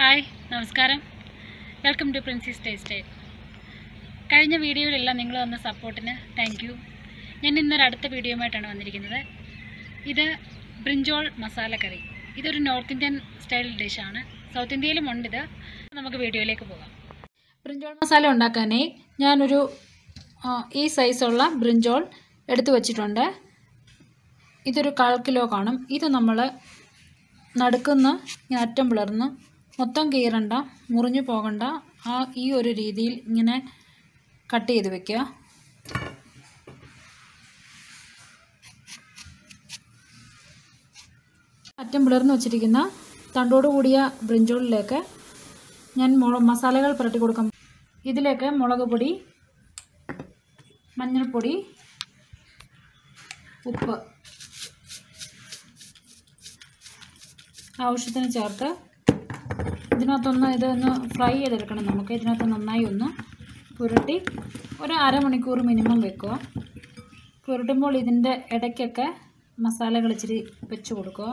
hi നമസ്കാരം welcome to പ്രിൻസിസ് taste കഴിഞ്ഞ വീഡിയോയിലെല്ലാം നിങ്ങൾ തന്ന സപ്പോർട്ടിന് താങ്ക് യു ഞാൻ ഇന്നൊരു അടുത്ത വീഡിയോയുമായിട്ടാണ് വന്നിരിക്കുന്നത് ഇത് ബ്രിഞ്ചോൾ മസാലക്കറി ഇതൊരു നോർത്ത് ഇന്ത്യൻ സ്റ്റൈൽ ഡിഷാണ് സൗത്ത് ഇന്ത്യയിലും ഉണ്ട് ഇത് നമുക്ക് വീഡിയോയിലേക്ക് പോകാം ബ്രിഞ്ചോൾ മസാല ഉണ്ടാക്കാനായി ഞാനൊരു ആ, ഈ സൈസുള്ള ബ്രിഞ്ചോൾ എടുത്തു വച്ചിട്ടുണ്ട് ഇതൊരു കാൽ കിലോ കാണും ഇത് നമ്മൾ നടുക്കുന്ന ഇങ്ങനെ അറ്റം പിളർന്ന് മൊത്തം കീറണ്ട മുറിഞ്ഞു പോകണ്ട ആ ഈ ഒരു രീതിയിൽ ഇങ്ങനെ കട്ട് ചെയ്ത് വെക്കുക അറ്റം പിളർന്ന് വെച്ചിരിക്കുന്ന തണ്ടോട് കൂടിയ ബ്രിഞ്ചോളിലേക്ക് ഞാൻ മുള മസാലകൾ പുരട്ടി കൊടുക്കാം ഇതിലേക്ക് മുളക് പൊടി മഞ്ഞൾപ്പൊടി ഉപ്പ് ആവശ്യത്തിന് ചേർത്ത് ഇതിനകത്തൊന്ന് ഇതൊന്ന് ഫ്രൈ ചെയ്തെടുക്കണം നമുക്ക് ഇതിനകത്ത് നന്നായി ഒന്ന് പുരട്ടി ഒരു അരമണിക്കൂർ മിനിമം വെക്കുക പുരട്ടുമ്പോൾ ഇതിൻ്റെ ഇടയ്ക്കൊക്കെ മസാലകൾ ഇച്ചിരി വെച്ച് കൊടുക്കുക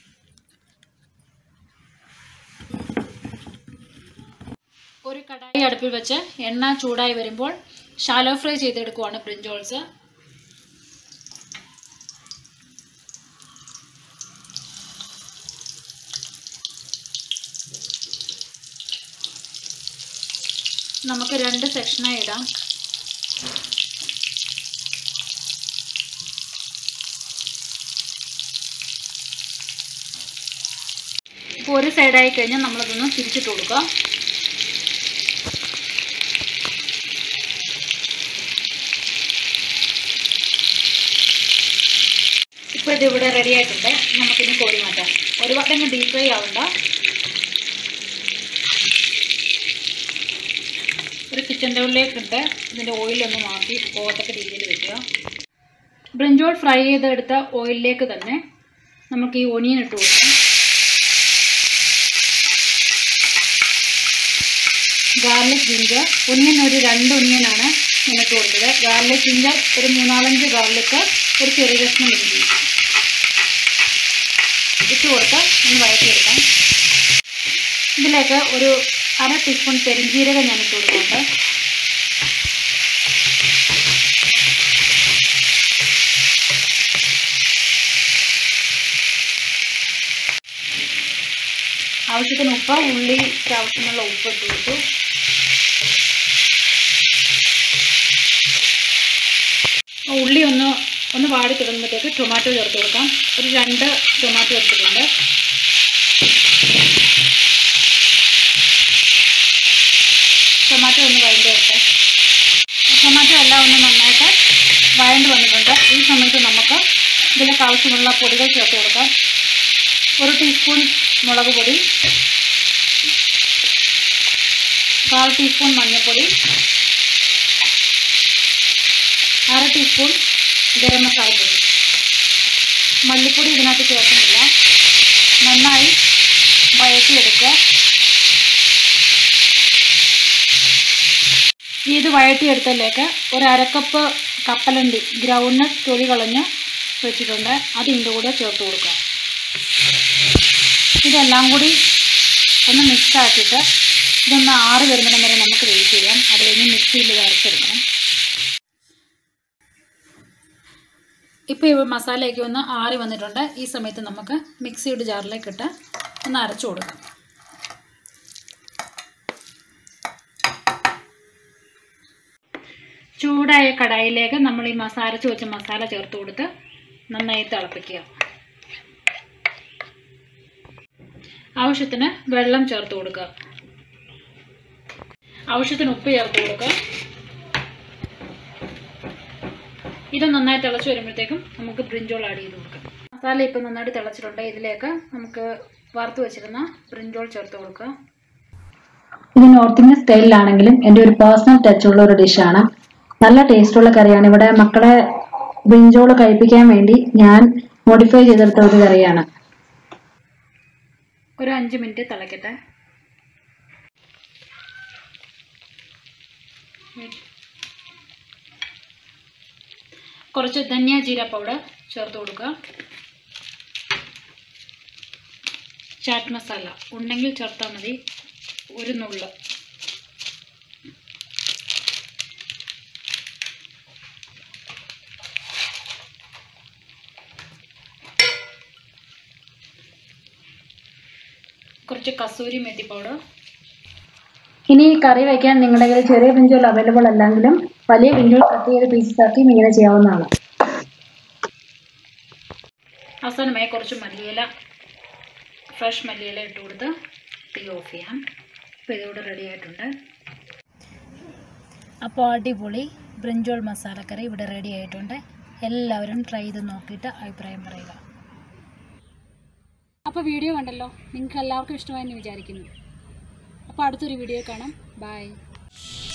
ഒരു കടായി അടുപ്പിൽ വെച്ച് എണ്ണ ചൂടായി വരുമ്പോൾ ഷാലോ ഫ്രൈ ചെയ്തെടുക്കുവാണ് ബ്രിഞ്ചോൾസ് നമുക്ക് രണ്ട് സെക്ഷനായി ഇടാം ഇപ്പോൾ ഒരു സൈഡായി കഴിഞ്ഞാൽ നമ്മളതൊന്ന് തിരിച്ചിട്ട് കൊടുക്കുക ഇപ്പോൾ ഇത് ഇവിടെ റെഡി ആയിട്ടുണ്ട് നമുക്കിനി കോരി മാറ്റാം ഒരു വട്ടം ഡീപ് ഫ്രൈ ആവണ്ട ഒരു കിച്ചൺ ടൗണിലേക്ക് ഇട്ട് ഇതിൻ്റെ ഓയിലൊന്ന് മാറ്റി പോകത്തക്ക രീതിയിൽ വെക്കുക ബ്രിഞ്ചോൾ ഫ്രൈ ചെയ്തെടുത്ത ഓയിലിലേക്ക് തന്നെ നമുക്ക് ഈ ഒനിയൻ ഇട്ട് കൊടുക്കാം ഗാർലിക് ജിഞ്ചർ ഒനിയൻ ഒരു രണ്ട് ഒനിയനാണ് ഞാൻ ഇട്ട് കൊടുത്തത് ഗാർലിക് ജിഞ്ചർ ഒരു മൂന്നാലഞ്ച് ഗാർലിക്ക് ഒരു ചെറിയ കഷ്ണം ഇഞ്ചി ഇട്ട് കൊടുത്ത് ഒന്ന് വഴറ്റിയെടുക്കാം ഇതിലേക്ക് ഒരു അര ടീസ്പൂൺ പെരിഞ്ജീരകം ഞാൻ ഇട്ട് കൊടുക്കുന്നുണ്ട് ആവശ്യത്തിന് ഉപ്പ് ഉള്ളിക്ക് ആവശ്യമുള്ള ഉപ്പ് ഇട്ട് കൊടുത്തു ഉള്ളി ഒന്ന് ഒന്ന് വാടി തുടങ്ങുമ്പോഴത്തേക്ക് ടൊമാറ്റോ ചേർത്ത് കൊടുക്കാം ഒരു രണ്ട് ടൊമാറ്റോ എടുത്തിട്ടുണ്ട് ടൊമാറ്റോ ഒന്ന് വഴണ്ട് വരട്ടെ ടൊമാറ്റോ എല്ലാം ഒന്ന് നന്നായിട്ട് വഴണ്ട് വന്നിട്ടുണ്ട് ഈ സമയത്ത് നമുക്ക് ഇതിലേക്ക് ആവശ്യമുള്ള പൊടികൾ ചേർത്ത് കൊടുക്കാം ഒരു ടീസ്പൂൺ മുളക് പൊടി കാൽ ടീസ്പൂൺ മഞ്ഞൾപ്പൊടി അര ടീസ്പൂൺ ഗരം മസാലപ്പൊടി മല്ലിപ്പൊടി ഇതിനകത്ത് ചേർക്കുന്നില്ല നന്നായി വഴറ്റിയെടുക്കുക ഇത് വഴറ്റിയെടുത്തതിലേക്ക് ഒരു അരക്കപ്പ് കപ്പലണ്ടി ഗ്രൗണ്ട് തൊലി കളഞ്ഞ് വെച്ചിട്ടുണ്ട് അത് ഇതിൻ്റെ കൂടെ ചേർത്ത് കൊടുക്കുക ഇതെല്ലാം കൂടി ഒന്ന് മിക്സ് ആക്കിയിട്ട് ഇതൊന്ന് ആറ് വരുന്നിടം വരെ നമുക്ക് വെയിറ്റ് ചെയ്യാം അത് കഴിഞ്ഞ് മിക്സിയിൽ ഇത് അരച്ചെടുക്കണം ഇപ്പോൾ ഈ മസാലയൊക്കെ ഒന്ന് ആറി വന്നിട്ടുണ്ട് ഈ സമയത്ത് നമുക്ക് മിക്സിയുടെ ജാറിലേക്ക് ഇട്ട് ഒന്ന് അരച്ചു കൊടുക്കാം ചൂടായ കടായിലേക്ക് നമ്മൾ ഈ മസാല അരച്ച് വെച്ച മസാല ചേർത്ത് കൊടുത്ത് നന്നായി തിളപ്പിക്കുക ആവശ്യത്തിന് വെള്ളം ചേർത്ത് കൊടുക്കുക ആവശ്യത്തിന് ഉപ്പ് ചേർത്ത് കൊടുക്കുക ഇത് നന്നായി തിളച്ച് വരുമ്പോഴത്തേക്കും നമുക്ക് ബ്രിഞ്ചോൾ ആഡ് ചെയ്ത് കൊടുക്കാം മസാല ഇപ്പം നന്നായിട്ട് തിളച്ചിട്ടുണ്ട് ഇതിലേക്ക് നമുക്ക് വറുത്ത് വെച്ചിരുന്ന ബ്രിഞ്ചോൾ ചേർത്ത് കൊടുക്കുക ഇത് നോർത്ത് ഇന്ത്യൻ സ്റ്റൈലിലാണെങ്കിലും എൻ്റെ ഒരു പേഴ്സണൽ ടച്ച് ഉള്ള ഒരു ഡിഷാണ് നല്ല ടേസ്റ്റുള്ള കറിയാണ് ഇവിടെ മക്കളെ ബ്രിഞ്ചോള് കഴിപ്പിക്കാൻ വേണ്ടി ഞാൻ മോഡിഫൈ ചെയ്തെടുത്ത ഒരു കറിയാണ് ഒരു അഞ്ച് മിനിറ്റ് തിളക്കട്ടെ കുറച്ച് ധനിയ ജീര പൗഡർ ചേർത്ത് കൊടുക്കുക ചാറ്റ് മസാല ഉണ്ടെങ്കിൽ ചേർത്താൽ മതി ഒരു നുള്ള് കുറച്ച് കസൂരി മെത്തി പൗഡർ ഇനി ഈ കറി വയ്ക്കാൻ നിങ്ങളുടെ കയ്യിൽ ചെറിയ പിഞ്ചുകൾ അവൈലബിൾ അല്ലെങ്കിലും വലിയ പിഞ്ചുകൾ കട്ട് ചെയ്ത് പീസസ് ആക്കി ഇങ്ങനെ ചെയ്യാവുന്നതാണ് അവസാനമായി കുറച്ച് മല്ലിയില ഫ്രഷ് മല്ലിയില ഇട്ട് കൊടുത്ത് തീ ഓഫ് ചെയ്യാം അപ്പോൾ ഇതിവിടെ റെഡി ആയിട്ടുണ്ട് അപ്പോൾ അടിപൊളി ബ്രിഞ്ചോൾ മസാലക്കറി ഇവിടെ റെഡി ആയിട്ടുണ്ട് എല്ലാവരും ട്രൈ ചെയ്ത് നോക്കിയിട്ട് അഭിപ്രായം പറയുക അപ്പോൾ വീഡിയോ കണ്ടല്ലോ നിങ്ങൾക്ക് എല്ലാവർക്കും ഇഷ്ടമായെന്ന് വിചാരിക്കുന്നു അപ്പോൾ അടുത്തൊരു വീഡിയോ കാണാം ബൈ